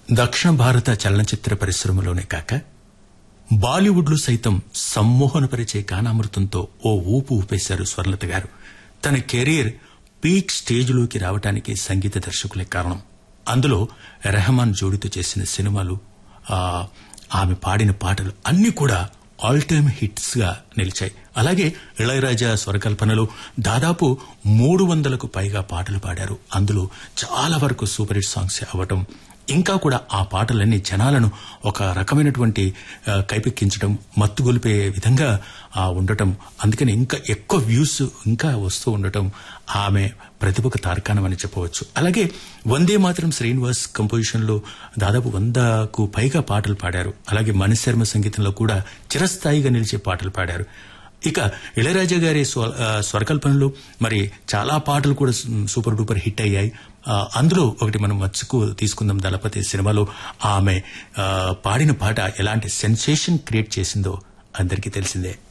దక్షిణ భారత చలనచిత్ర పరిశ్రమలోనే కాక బాలీవుడ్లో సైతం సమ్మోహనపరిచే గానామృతంతో ఓ ఊపు ఊపేశారు స్వర్లత గారు తన కెరీర్ పీక్ స్టేజ్లోకి రావడానికి సంగీత దర్శకులే కారణం అందులో రెహమాన్ జోడితో చేసిన సినిమాలు ఆ, ఆమె పాడిన పాటలు అన్నీ కూడా ఆల్ టైమ్ హిట్స్ గా నిలిచాయి అలాగే ఇళయరాజా స్వరకల్పనలో దాదాపు మూడు వందలకు పైగా పాటలు పాడారు అందులో చాలా వరకు సూపర్ హిట్ సాంగ్స్ అవ్వటం ఇంకా కూడా ఆ పాటలన్నీ జనాలను ఒక రకమైనటువంటి ఆ, కైపెక్కించడం మత్తుగొలిపే విధంగా ఆ, ఉండటం అందుకని ఇంకా ఎక్కువ వ్యూస్ ఇంకా వస్తూ ఉండటం ఆమె ప్రతిభకు తార్కాణం అని చెప్పవచ్చు అలాగే వందే మాత్రం శ్రీనివాస్ కంపోజిషన్ లో దాదాపు వందకు పైగా పాటలు పాడారు అలాగే మణిశర్మ సంగీతంలో కూడా చిరస్థాయిగా నిలిచే పాటలు పాడారు ఇక ఇళయరాజా గారి స్వ- ఆ, స్వరకల్పనలో మరి చాలా పాటలు కూడా సు- సూపర్ డూపర్ హిట్ అయ్యాయి ఆ, అందులో ఒకటి మనం మచ్చుకు తీసుకుందాం దళపతి సినిమాలో ఆమె ఆ, పాడిన పాట ఎలాంటి సెన్సేషన్ క్రియేట్ చేసిందో అందరికీ తెలిసిందే